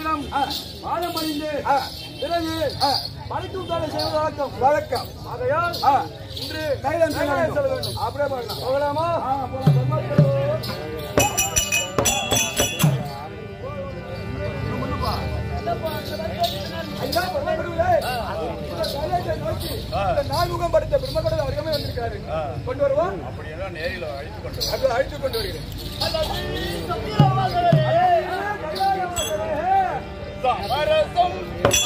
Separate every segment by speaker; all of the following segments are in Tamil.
Speaker 1: தினம் மாதம் அணிந்து பிறகு படைக்கும் தானே செய்வது வழக்கம்
Speaker 2: வழக்கம்
Speaker 1: ஆகையால்
Speaker 2: ஆ.
Speaker 1: இன்று
Speaker 2: கையில செல்ல
Speaker 1: கையில
Speaker 2: வேண்டும்.
Speaker 1: செல்ல வேண்டும்
Speaker 2: அப்படியே பண்ணலாம்
Speaker 1: போகலாமா
Speaker 2: ஆ, போலாம். பெருமாள் ஐயா, பெருமாள்களே, இந்த கைலாயத்தை நோக்கி இந்த நான்முகம் படைத்த பிரம்மகடல் அருகமே வந்திருக்காரு கொண்டு வருவோம்
Speaker 3: அப்படியெல்லாம் நேரில் அழைத்து கொண்டு
Speaker 2: அது அழைத்து கொண்டு வருகிறேன்
Speaker 3: சமரசம்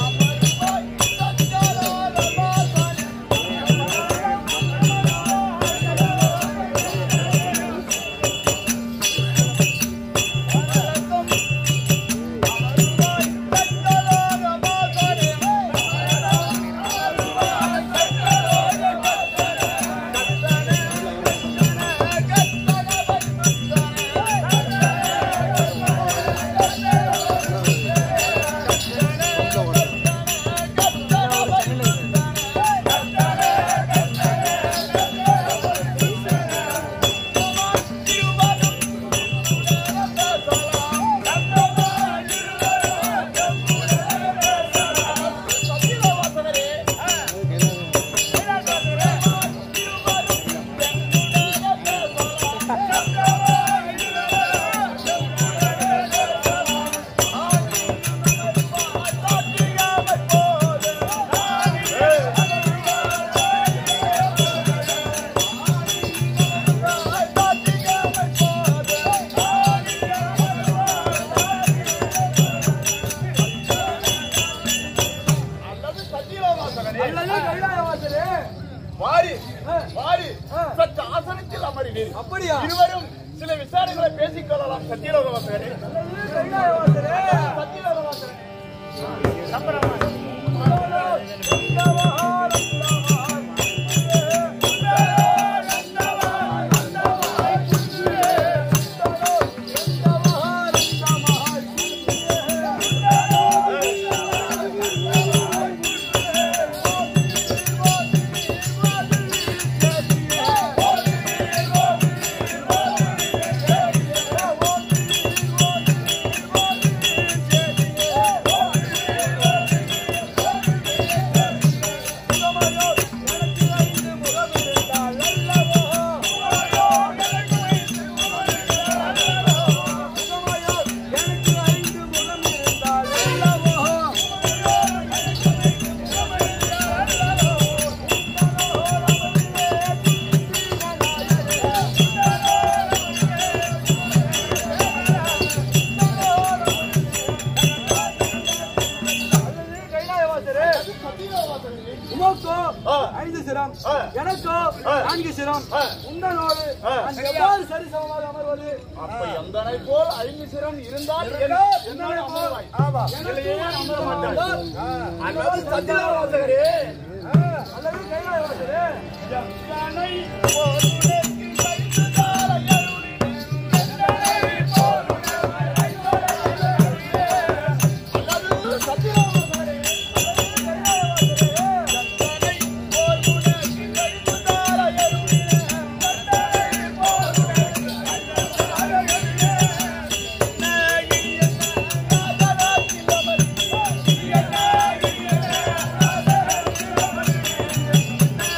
Speaker 3: அல்லது சத்தியவாசகனே
Speaker 2: அல்லது கைலாயவாசலே
Speaker 3: வாரி வாரி சற்று ஆசனத்தில் அமர்வீர்
Speaker 2: அப்படியா
Speaker 3: இருவரும் சில விசாரணைகளை பேசிக் கொள்ளலாம் சத்தியலோக வாசகரே
Speaker 2: அல்லது கைலாயவாசலே
Speaker 3: சத்தியலோக வாசகரே
Speaker 2: கைலாயவாசரே உமக்கோ
Speaker 3: ஆ.
Speaker 2: ஐந்து சிரம்
Speaker 3: ஆ.
Speaker 2: எனக்கோ
Speaker 3: ஆ.
Speaker 2: நான்கு சிரம்
Speaker 3: ஆ.
Speaker 2: உண்டனோடு
Speaker 3: ஆ.
Speaker 2: நான் எவ்வாறு சரிசமமாக அமர்வது
Speaker 3: அப்ப எந்தனை போல் ஐந்து சிரம் இருந்தால் என்- என்னால் அமர்வாய்.
Speaker 2: ஆமா.
Speaker 3: இல்லையே அமர மாட்டாய்.
Speaker 2: அல்லது சத்தியவாசகரே அல்லது கைலாயவாசரே
Speaker 3: எந்தனை போல் உனக்கு கைதுதார அருளினேன். எந்தனை போல் உனக்கு கைதுதார அருளினேன். அல்லது சத்தியவாசகரே. எந்தனை போல் உனக்கு கைதுதார அருளினேன். எந்தனை போல் உனக்கு கைதுதார அருளினேன். நாயகி என்ன ராஜராஜில் அமர்ந்தேன். நாயகி என்ன ராஜராஜில் அமர்ந்தேன்.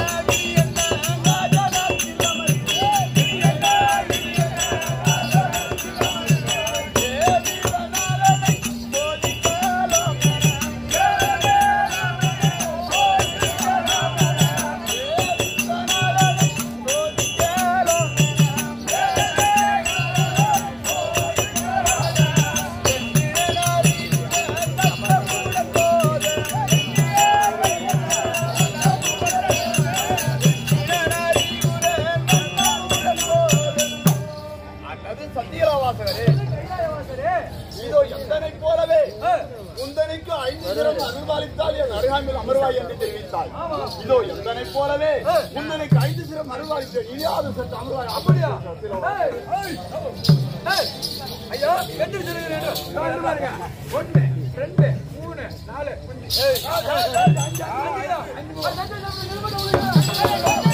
Speaker 3: அல்லது சத்தியராவாசகரே
Speaker 2: கைலாயவாசரே
Speaker 3: இதோ எந்தனை போலவே குந்தனைக்கு ஐந்து தினம் அருள்பாலித்தால் என் அருகாமையில் அமர்வாய் என்று தெரிவித்தாய் இதோ எந்தனை போலவே குந்தனைக்கு ஐந்து தினம் அருள்பாலித்தேன் இனியாவது சற்று அமர்வாய் அப்படியா
Speaker 2: ஏய், ஏய், ஏய், ஐயா எட்டு சிறுகிறேன் பாருங்க ஒண்ணு ரெண்டு மூணு நாலு அஞ்சு. ஏய், அஞ்சு, அஞ்சு, அஞ்சு, அஞ்சு, அஞ்சு, அஞ்சு.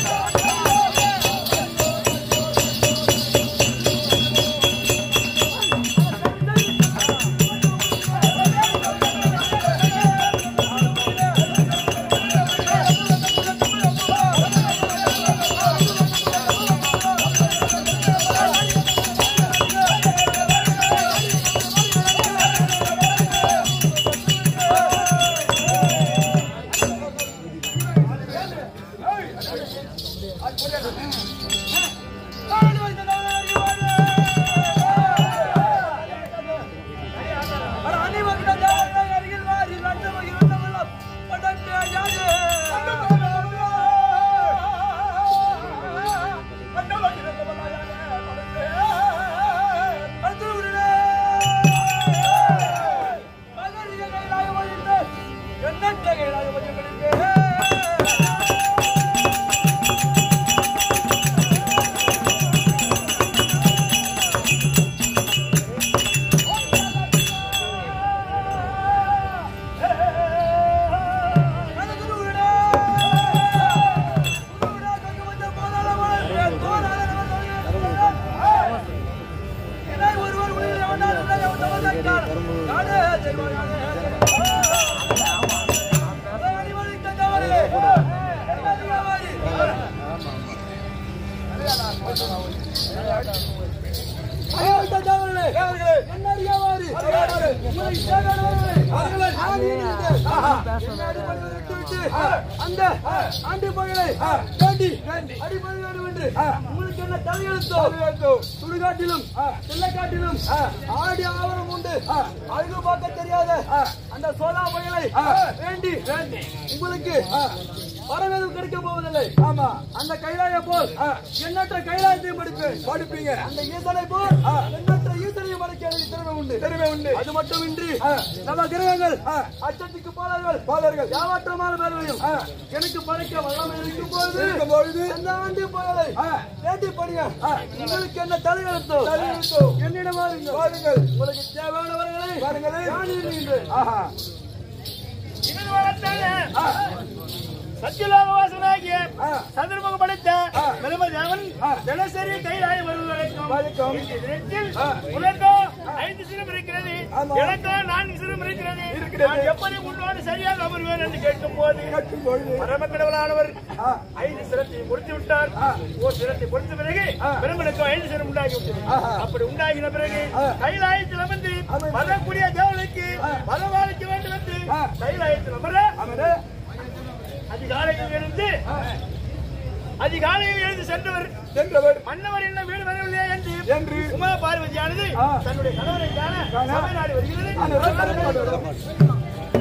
Speaker 1: நான் இருக்கிறேன். என்னை அடிபணிவதை விட்டுவிட்டு, அந்த ஆண்டி மகளை வேண்டி அடிபணி வேண்டும் என்று உங்களுக்கு என்ன தலையெழுத்தோ சுடுகாட்டிலும் செல்லக்காட்டிலும் ஆடி ஆவரம் உண்டு அழகு பார்க்க தெரியாத அந்த சோதா மகளை வேண்டி உங்களுக்கு வரவேதும் கிடைக்க போவதில்லை ஆமா அந்த கைலாய போல் எண்ணற்ற கைலாயத்தையும் படிப்பேன் படிப்பீங்க அந்த ஈசனை போல் எண்ணற்ற ஈசனையும் படிக்க எனக்கு திறமை உண்டு திறமை உண்டு அது மட்டுமின்றி நம்ம கிரகங்கள் அச்சத்துக்கு பாலர்கள் பாலர்கள் ஏமாற்றமான மேலையும் எனக்கு படைக்க வல்லமை இருக்கும் போது பொழுது அந்த ஆண்டு பாலரை வேண்டி படிங்க உங்களுக்கு என்ன தலையெழுத்தோ தலையெழுத்தோ என்னிடம் வாருங்கள் வாருங்கள் உங்களுக்கு தேவையானவர்களை வாருங்களே நான் இருக்கின்றேன் ஆஹா
Speaker 2: இவன் வளர்த்தானே சத்தியலோகவாசனாகிய சதுர்முகம் படைத்த பிரம்மதேவன் தினசரி கைலாய வருவதற்கும் இந்த தினத்தில் உனக்கோ ஐந்து சிரம் இருக்கிறது எனக்கோ நான்கு சிரம் இருக்கிறது நான் எப்படி உன்னோடு சரியாக அமர்வேன் என்று கேட்கும் போது பரம கடவுளானவர் ஐந்து சிரத்தை முடித்து விட்டார் ஓர் சிரத்தை கொடுத்த பிறகு பிரம்மனுக்கு ஐந்து சிரம் உண்டாகிவிட்டது அப்படி உண்டாகின பிறகு கைலாயத்தில் அமர்ந்து வரக்கூடிய தேவனுக்கு வரவாளிக்க வேண்டும் என்று கைலாயத்தில் அமர
Speaker 1: அமர
Speaker 2: அதிகாலையில் எழுந்து அதிகாலையில் எழுந்து சென்றவர்
Speaker 1: சென்றவர்
Speaker 2: மன்னவர் என்ன வீடு வரவில்லையா என்று
Speaker 1: என்று
Speaker 2: உமா பார்வதியானது
Speaker 1: ஆ.
Speaker 2: தன்னுடைய கணவரை காண
Speaker 1: காண
Speaker 2: சபை நாடி வருகிறது
Speaker 1: அந்த ரத்தம்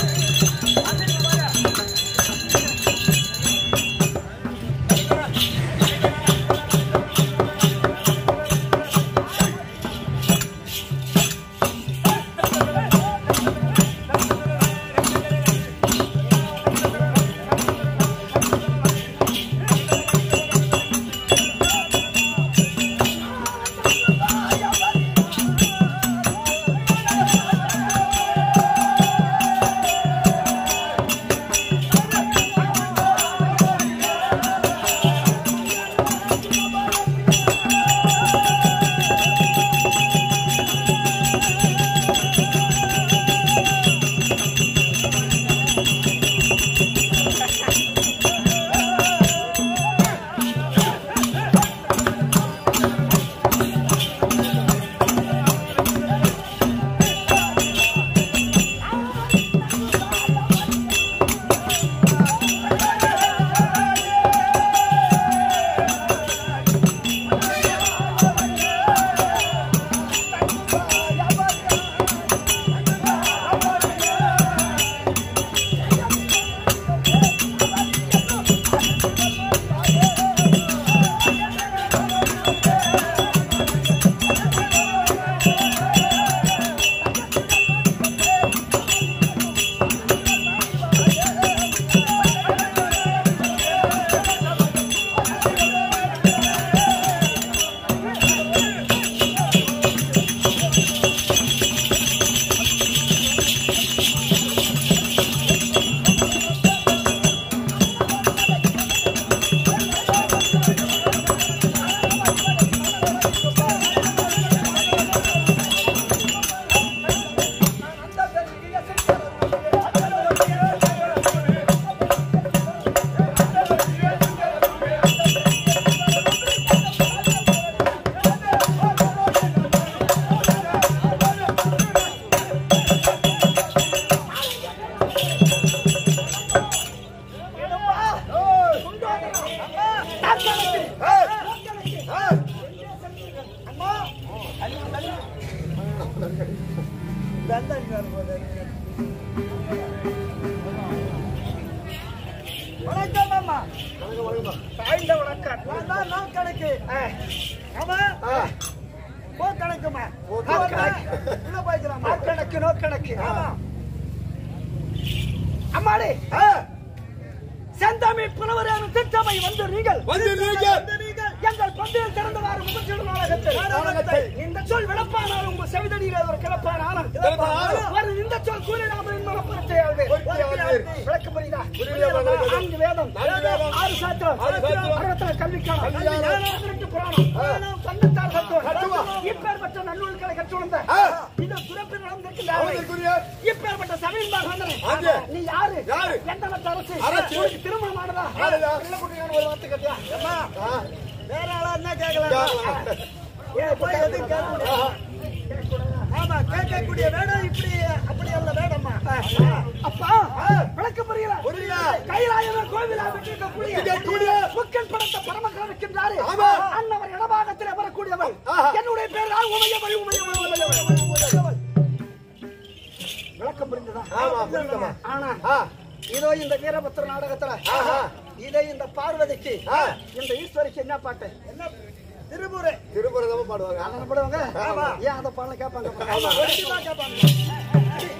Speaker 2: வணக்கம் அம்மா தாய்ந்த வணக்கம் நான் தான் நான் கணக்கு ஆமா போ கணக்குமா உள்ள போய்க்கலாம் கணக்கு நோ கணக்கு ஆமா அம்மாடி செந்தமிழ் புலவரான திட்டமை வந்து நீங்கள்
Speaker 1: வந்து நீங்கள்
Speaker 2: எங்கள் பந்தையில் திறந்தவாறு முகச்சொல் நாடகத்தை இந்த சொல் விளப்பானால் உங்கள் செவிதடியில் ஒரு கிளப்பான ஆனம்
Speaker 1: கிளப்பான ஆனம்.
Speaker 2: ஒரு இந்த சொல் கூறினாமல் மனப்புறத்தை ஆழ்வேன்
Speaker 1: பொறுத்தை ஆழ்வேன்.
Speaker 2: விளக்க புரியுதா
Speaker 1: புரியுதா, புரியுதா.
Speaker 2: நான்கு வேதம்
Speaker 1: நான்கு வேதம்.
Speaker 2: ஆறு சாத்திரம்
Speaker 1: ஆறு சாத்திரம்.
Speaker 2: அறுபத்தாறு கல்விக்காலம்
Speaker 1: கல்விக்காலம்.
Speaker 2: பதினெட்டு புராணம் பதினாறு தொண்ணூத்தாறு தத்துவம்
Speaker 1: தத்துவம்.
Speaker 2: இப்பேற்பட்ட நல்லூர்களை கற்றுணர்ந்த
Speaker 1: ஆ.
Speaker 2: இந்த துறப்பில்
Speaker 1: அவர்களுக்குரிய
Speaker 2: நடந்திருக்கின்ற இப்பேற்பட்ட சபையின் மகனே
Speaker 1: ஆங்க.
Speaker 2: நீ யாரு
Speaker 1: யாரு?
Speaker 2: எந்த நாட்டு அரசு
Speaker 1: அரசு.
Speaker 2: உனக்கு திருமணம் ஆனதா
Speaker 1: ஆனதா?
Speaker 2: பிள்ளை குட்டியான ஒரு வார்த்தை கேட்டியா அம்மா
Speaker 1: ஆ.
Speaker 2: வேற ஆளா என்ன கேட்கலாம்
Speaker 1: கேட்கலாம்.
Speaker 2: ஏன் போய் எதுவும் கேட்க முடியாது ஆமா கேட்கக்கூடிய வேடம் இப்படி அப்படி அல்ல வேடம்மா
Speaker 3: இருக்கக்கூடிய
Speaker 4: புக்கன் படத்தை பரமக்கரம் இருக்கின்றாரு
Speaker 3: ஆமா.
Speaker 4: அன்னவர் இடபாகத்தில் வரக்கூடியவள்
Speaker 3: ஆஹா.
Speaker 4: என்னுடைய பேர் தான் உமையவள் உமையவள் உமையவள் உமையவள் விளக்கம் புரிந்ததா
Speaker 3: ஆமா, புரியுதும்மா.
Speaker 4: ஆனா
Speaker 3: ஆ.
Speaker 4: இதோ இந்த வீரபத்திர நாடகத்துல
Speaker 3: ஆஹா.
Speaker 4: இதை இந்த பார்வதிக்கு
Speaker 3: ஆ.
Speaker 4: இந்த ஈஸ்வரிக்கு என்ன பாட்டு என்ன திருமுறை
Speaker 3: திருப்புறதமா பாடுவாங்க
Speaker 4: அண்ணன் பாடுவாங்க
Speaker 3: ஆமா.
Speaker 4: ஏன் அந்த பாடல கேட்பாங்க
Speaker 3: ஆமா.
Speaker 4: கண்டிப்பா கேட்பாங்க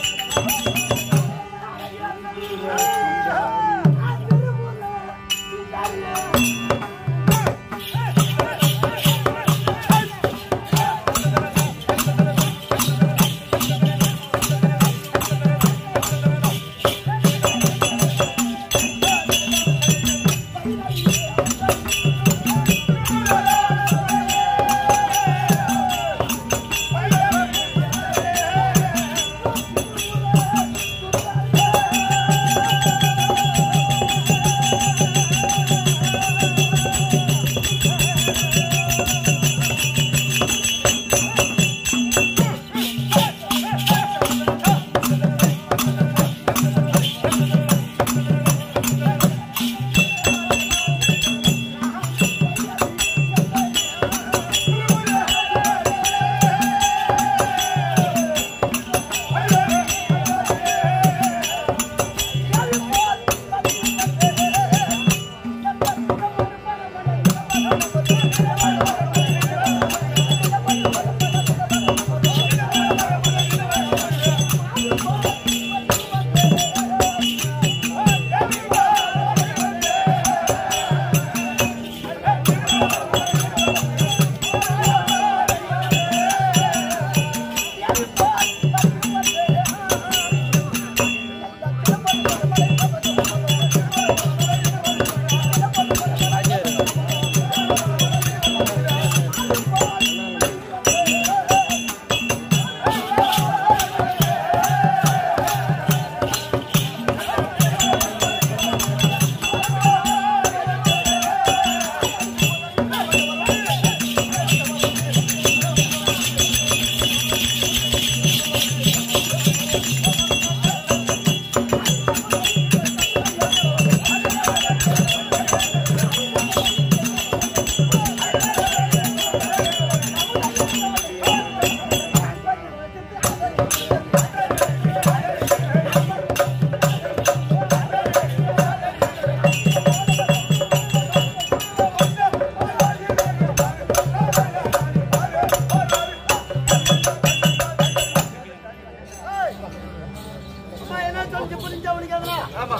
Speaker 4: அம்மா என்ன சொல்லிச்சு புரிஞ்ச அவனுக்கு அதெல்லாம்
Speaker 2: ஆமா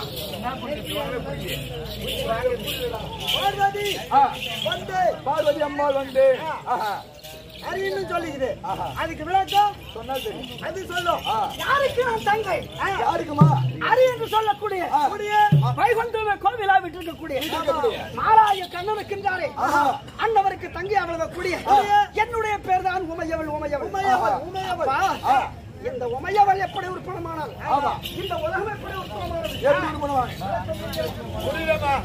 Speaker 4: பார்வதி
Speaker 2: ஆ,
Speaker 4: வந்து
Speaker 2: பார்வதி அம்மாள் வந்து ஆஹா,
Speaker 4: அறின்னு சொல்லிக்குது அதுக்கு விளக்கம்
Speaker 2: சொன்னா தெரியும்
Speaker 4: அது சொல்லும்
Speaker 2: ஆ.
Speaker 4: யாருக்கு நான் தங்கை ஆ.
Speaker 2: யாருக்குமா
Speaker 4: அரி என்று சொல்லக்கூடிய
Speaker 2: ஆ.
Speaker 4: கூடிய வைகுண்ட கோவிலா விட்டிருக்கக்கூடிய
Speaker 2: விட்டிருக்கக்கூடிய.
Speaker 4: மாலாய கண்ணனுக்கின்றாரே
Speaker 2: ஆஹா.
Speaker 4: அன்னவருக்கு தங்கி அவளக்கூடிய என்னுடைய பேர் தான் உமையவள் உமையவள்
Speaker 3: உமையவள்,
Speaker 4: உமையவள்
Speaker 2: ஆ.
Speaker 4: இந்த உமையவள் எப்படி உருப்பணமானால்
Speaker 2: ஆமா.
Speaker 4: இந்த உலகம் எப்படி உருப்பணமானது
Speaker 2: எப்படி இது பண்ணுவாங்க
Speaker 3: புரியலமா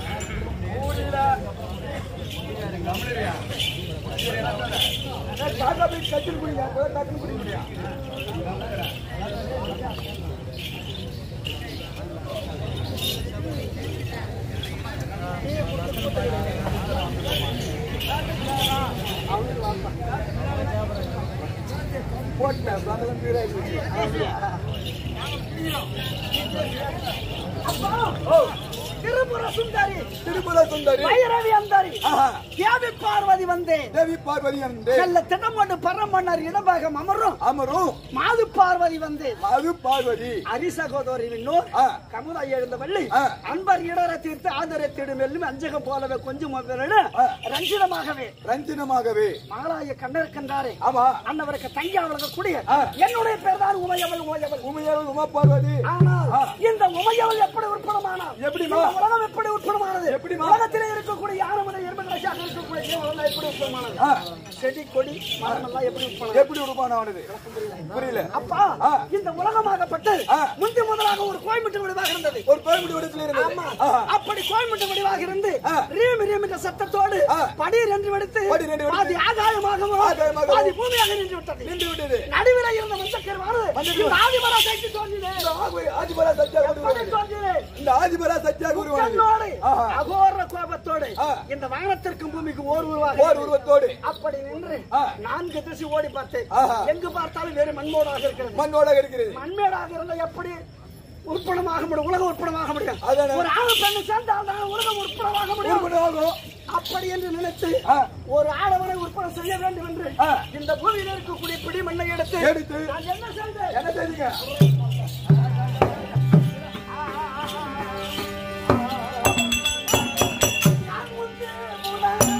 Speaker 2: காக்கா போய் கட்டில் குடிங்க அப்பதான் டக்குனு குடிக்க முடியும் போட்டேன் பகலம் வீராய் போச்சு
Speaker 4: திருபுர சுந்தரி
Speaker 2: திருமல சுந்தரி
Speaker 4: பைரவி அந்தரி
Speaker 2: ஆஹா.
Speaker 4: தேவி பார்வதி வந்தேன்
Speaker 2: தேவி பார்வதி அந்த
Speaker 4: நல்ல திட்டமோடு பரமன்னர் இடபாகம் அமரும்
Speaker 2: அமரும்
Speaker 4: மாது பார்வதி வந்து
Speaker 2: மது பார்வதி
Speaker 4: அரி சகோதரி விண்ணோர்
Speaker 2: ஆ.
Speaker 4: கமுதாய் எழுந்தவள்ளி
Speaker 2: ஆ.
Speaker 4: அன்பர் இடர தீர்த்து ஆதரை தேடும் வெல்லும் அஞ்சகம் போலவே கொஞ்சம்
Speaker 2: ஆ.
Speaker 4: ரஞ்சிதமாகவே
Speaker 2: ரஞ்சினமாகவே
Speaker 4: மாலாய கண்டிருக்கின்றாரே
Speaker 2: ஆமா
Speaker 4: அன்னவருக்கு தங்கி அவளுக்கு கூடிய
Speaker 2: ஆ.
Speaker 4: என்னுடைய பேர் தான் உமையவள் உமையவள்
Speaker 2: உமையாள் உமா பார்வதி
Speaker 4: ஆனால்
Speaker 2: ஆ.
Speaker 4: இந்த உமையவள் எப்படி உற்பணமானால்
Speaker 2: எப்படிம்மா?
Speaker 4: இந்த உலகம் எப்படி உற்பணமானது
Speaker 2: எப்படிம்மா?
Speaker 4: உலகத்திலே இருக்கக்கூடிய யானை முதல் எறும்பு கடைசியாக இருக்கக்கூடிய ஜீவன் எப்படி உற்பணமானது
Speaker 2: ஆ.
Speaker 4: செடி கொடி மரம் எல்லாம் எப்படி உற்பணம்
Speaker 2: எப்படி உருவானது புரியல
Speaker 4: அப்பா
Speaker 2: ஆ.
Speaker 4: இந்த உலகமாகப்பட்டு
Speaker 2: ஆ.
Speaker 4: முந்தி முதலாக ஒரு கோயம்புத்தூர் வடிவாக இருந்தது
Speaker 2: ஒரு கோயம்புடி இடத்துல
Speaker 4: ஆமா.
Speaker 2: இருந்தது ஆஹா.
Speaker 4: அப்படி கோயம்புத்தூர் வடிவாக இருந்து
Speaker 2: ஆ.
Speaker 4: ரீம் ரீம் என்ற சத்தத்தோடு
Speaker 2: ஆ.
Speaker 4: படீர் என்று வெடித்து
Speaker 2: படீர் என்று வெடித்து,
Speaker 4: பாதி ஆகாயமாகவும்
Speaker 2: ஆகாயமாகவும்,
Speaker 4: பாதி பூமியாக நின்று விட்டது
Speaker 2: நின்று விட்டது
Speaker 4: நடுவில் இருந்த மஞ்சக்கருவாறு
Speaker 2: மஞ்சக்கரு.
Speaker 4: இந்த ஆதிபரா சக்தி தோன்றினே
Speaker 2: ஆதிபரா சத்தியா கொண்டு
Speaker 4: எப்படி
Speaker 2: வருகிறது.
Speaker 4: தோன்றினே
Speaker 2: இந்த அந்த ஆதிபரா சத்தியா குருவானது
Speaker 4: கண்ணோடு
Speaker 2: ஆஹா.
Speaker 4: அகோர கோபத்தோடு
Speaker 2: ஆ.
Speaker 4: இந்த வானத்திற்கும் பூமிக்கும் ஓர் உருவாக
Speaker 2: ஓர் உருவத்தோடு
Speaker 4: அப்படி நின்று
Speaker 2: ஆ.
Speaker 4: நான்கு திசை ஓடி பார்த்தேன்
Speaker 2: ஆஹா.
Speaker 4: எங்கு பார்த்தாலும் வேறு மண்மோடாக இருக்கிறது
Speaker 2: மண்ணோட இருக்கிறது
Speaker 4: மண்மேடாக இருந்தா எப்படி உற்பணமாக முடியும் உலகம் உற்பணமாக முடியும்
Speaker 2: அதானே.
Speaker 4: ஒரு ஆணு பெண்ணு சேர்ந்தால் தான் உலகம் உற்பணமாக முடியும்
Speaker 2: உருவனாகும்
Speaker 4: அப்படி என்று நினைத்து
Speaker 2: ஆ.
Speaker 4: ஒரு ஆடவரை உற்பத்தி செய்ய வேண்டும் என்று
Speaker 2: ஆ.
Speaker 4: இந்த பூமியில் இருக்கக்கூடிய பிடி மண்ணை எடுத்து
Speaker 2: எடுத்து
Speaker 4: நான் என்ன செய்தேன்
Speaker 2: என்ன செய்தீங்க
Speaker 4: நான் முன்னே முன்னாக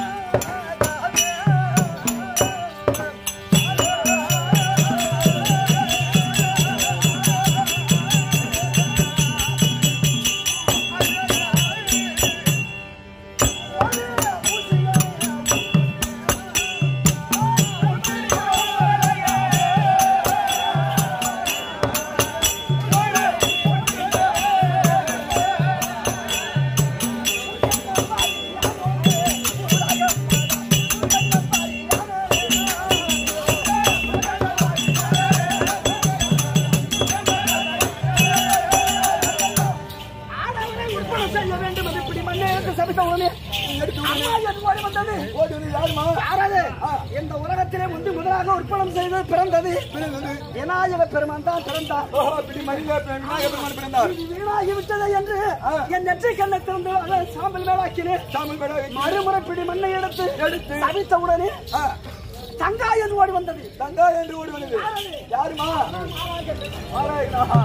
Speaker 4: ஆடவரை விற்பனை செய்ய வேண்டும் என்று இப்படி மண்ணை எடுத்து சபித்த உடனே அம்மா என் ஓடி வந்தது
Speaker 2: ஓடி வந்து யாருமா
Speaker 4: யாரது இந்த உலகத்திலே முந்தி முதலாக உற்பணம் செய்து பிறந்தது
Speaker 2: பிறந்தது
Speaker 4: விநாயக பெருமான் தான் பிறந்தார்
Speaker 2: ஓஹோ இப்படி மனித விநாயகர் பெருமான் பிறந்தார்
Speaker 4: இது வீணாகி விட்டது என்று என் நெற்றி கண்ணை திறந்து அதை சாம்பல் மேலாக்கினேன்
Speaker 2: சாமல் மேல
Speaker 4: மறுமுறை பிடி மண்ணை எடுத்து
Speaker 2: எடுத்து
Speaker 4: சபித்த உடனே
Speaker 2: ஆ,
Speaker 4: தங்காயன் ஓடி வந்தது
Speaker 2: தங்கா என்று ஓடி வந்தது யாருமா ஆராய்னா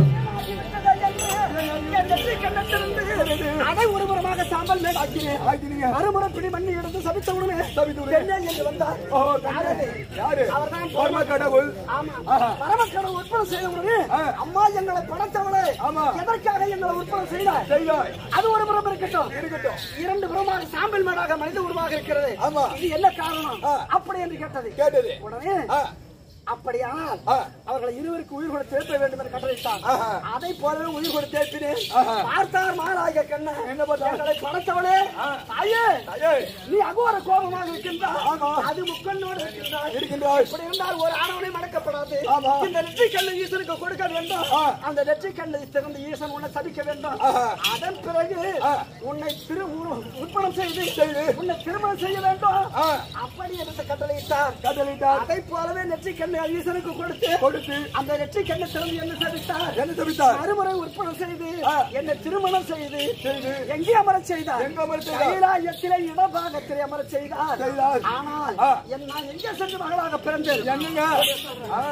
Speaker 4: என் நெற்றி கண்ணை திறந்து அதை ஒருபுறமாக சாம்பல் மேலாக்கினேன்
Speaker 2: ஆக்கினீங்க
Speaker 4: மறுமுறை பிடி மண்ணை எடுத்து சபித்த உடனே
Speaker 2: சபித்த உடனே.
Speaker 4: பெண்ணே என்று வந்தார்
Speaker 2: ஓஹோ தங்கா யாரு
Speaker 4: அவர்தான்
Speaker 2: பரம கடவுள்
Speaker 4: ஆமா
Speaker 2: ஆஹா.
Speaker 4: பரமக்கடவுள் உற்பத்தி செய்த உடனே
Speaker 2: ஆ.
Speaker 4: அம்மா எங்களை படைத்தவளே
Speaker 2: ஆமா.
Speaker 4: எதற்காக எங்களை உற்பத்தி செய்தார்
Speaker 2: செய்வாய்
Speaker 4: அது ஒரு புறம் இருக்கட்டும்
Speaker 2: இருக்கட்டும்
Speaker 4: இரண்டு புறமாக சாம்பல் மேடாக மனித உருவாக இருக்கிறது
Speaker 2: ஆமா.
Speaker 4: இது என்ன காரணம்
Speaker 2: ஆ.
Speaker 4: அப்படி என்று கேட்டது
Speaker 2: கேட்டது
Speaker 4: உடனே
Speaker 2: ஆ,
Speaker 4: அப்படியானால்
Speaker 2: ஆ.
Speaker 4: அவர்களை இருவருக்கு உயிர் கொடுத்து ஏற்ற வேண்டும் என்று கட்டளையிட்டார்
Speaker 2: ஆஹா.
Speaker 4: அதை போலவே உயிர் கொடுத்து ஏற்றினேன்
Speaker 2: ஆஹா.
Speaker 4: பார்த்தார் மாலாக கண்ண
Speaker 2: என்ன பார்த்தார்?
Speaker 4: எங்களை படைத்தவளே தாயே
Speaker 2: ஐயே,
Speaker 4: நீ அகோர கோபமாக இருக்கின்றார்
Speaker 2: ஆமா.
Speaker 4: அது முக்கண்ணோடு இருக்கின்றார்
Speaker 2: இருக்கின்றாய்
Speaker 4: இப்படி இருந்தால் ஒரு ஆணவனை மடக்கப்படாது
Speaker 2: ஆமா.
Speaker 4: இந்த நெற்றி கண்ணை ஈசனுக்கு கொடுக்க வேண்டும்
Speaker 2: ஆ.
Speaker 4: அந்த நெற்றி கண்ணை திறந்து ஈசன் உன்னை சபிக்க வேண்டும்
Speaker 2: ஆஹா.
Speaker 4: அதன் பிறகு
Speaker 2: ஆ.
Speaker 4: உன்னை திரு உரு- உற்பணம் செய்து
Speaker 2: செய்து.
Speaker 4: உன்னை திருமணம் செய்ய வேண்டும்
Speaker 2: ஆ.
Speaker 4: அப்படி எடுத்து கட்டளையிட்டார்
Speaker 2: கட்டளையிட்டார்
Speaker 4: அதை போலவே நெற்றி கண்ணை ஈசனுக்கு கொடுத்து
Speaker 2: கொடுத்து
Speaker 4: அந்த நெற்றி கண்ணை திறந்து என்ன சபித்தார்
Speaker 2: என்ன தவித்தார்
Speaker 4: மறுமுறை உற்பணம் செய்து
Speaker 2: ஆ.
Speaker 4: என்னை திருமணம் செய்து
Speaker 2: செய்து
Speaker 4: எங்கே அமரச் செய்தார்
Speaker 2: எங்க அமரச் செய்தார்?
Speaker 4: கைலாயத்திலே இடபாகத்திலே அமரச் செய்தார்
Speaker 2: செய்தார்.
Speaker 4: ஆனால்
Speaker 2: ஆ.
Speaker 4: என் நான் எங்கே சென்று மகளாக பிறந்தேன்
Speaker 2: என்னங்க ஆ,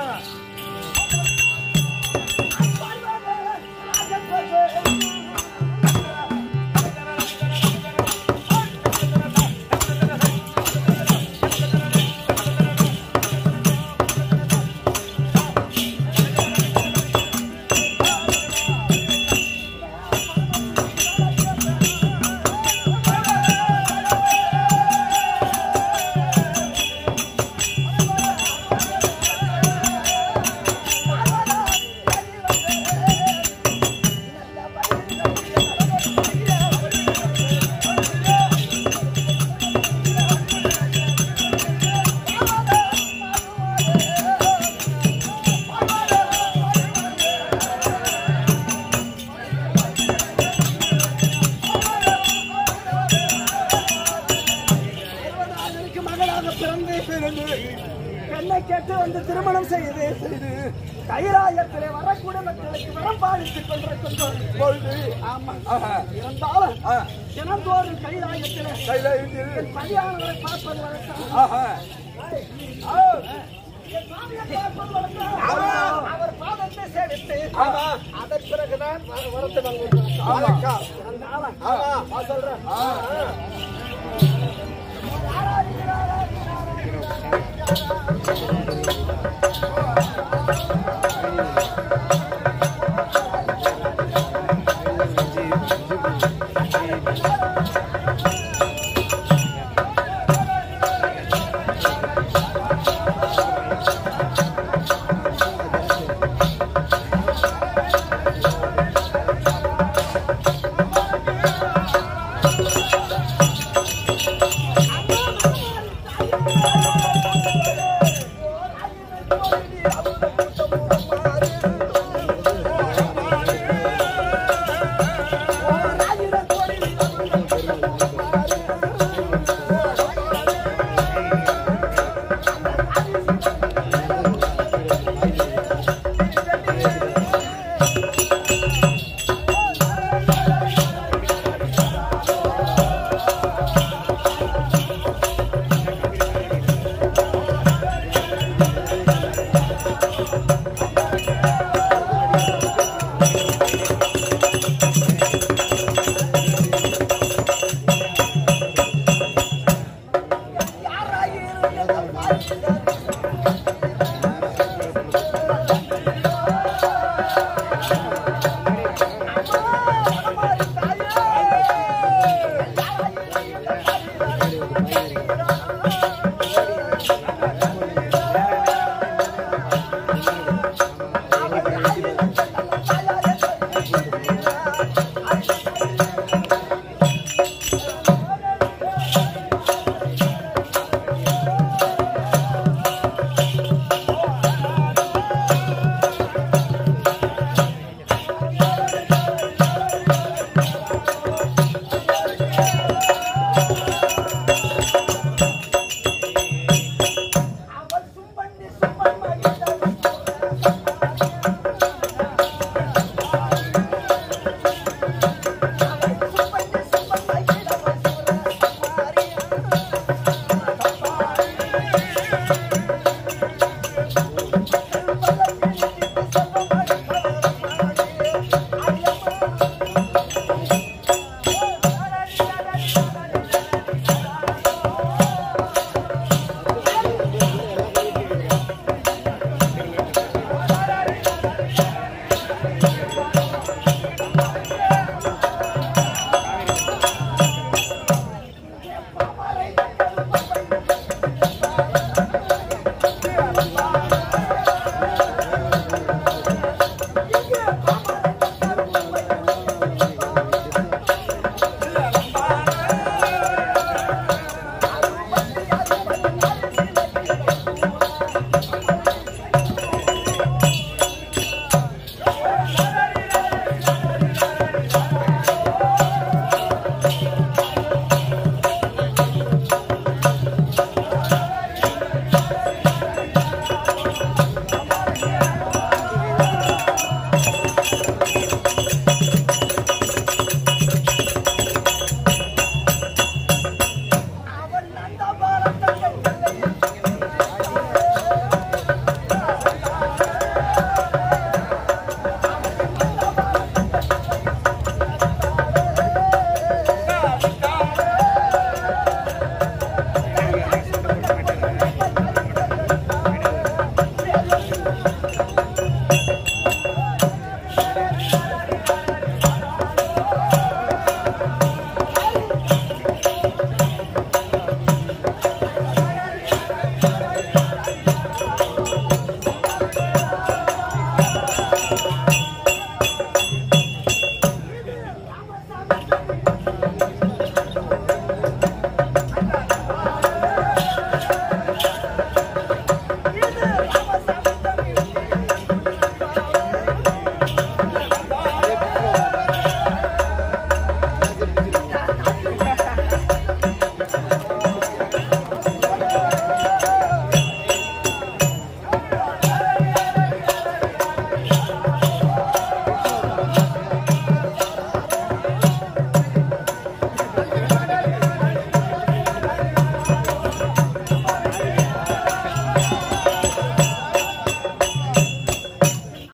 Speaker 4: இருபதாயிரத்துக்கு மகளாக பிறந்து
Speaker 2: பிறந்து
Speaker 4: பெண்ணை கேட்டு வந்து திருமணம் செய்து கைலாயத்திலே வரக்கூடிய மக்களுக்கு வரம் பாதித்துக் கொண்டிருக்கின்றோம்
Speaker 2: பொழுது
Speaker 4: ஆமா
Speaker 2: ஆஹா.
Speaker 4: இருந்தாலும்
Speaker 2: ஆ,
Speaker 4: தினந்தோறும் கைலாயத்திலே
Speaker 2: கையில இருக்கிறது
Speaker 4: என் பணியாளர்களை பார்ப்பது வழக்கம்
Speaker 2: ஆஹா ஆ,
Speaker 4: என் சாமியை பார்ப்பது வழக்கம். அவர் பாதத்தை சேவித்து அதன் பிறகுதான் வர- வரத்து வாங்குவது வழக்கம். இருந்தாலும்
Speaker 2: ஆமா.
Speaker 4: நான் சொல்றேன்
Speaker 2: ஆ.
Speaker 4: ஆ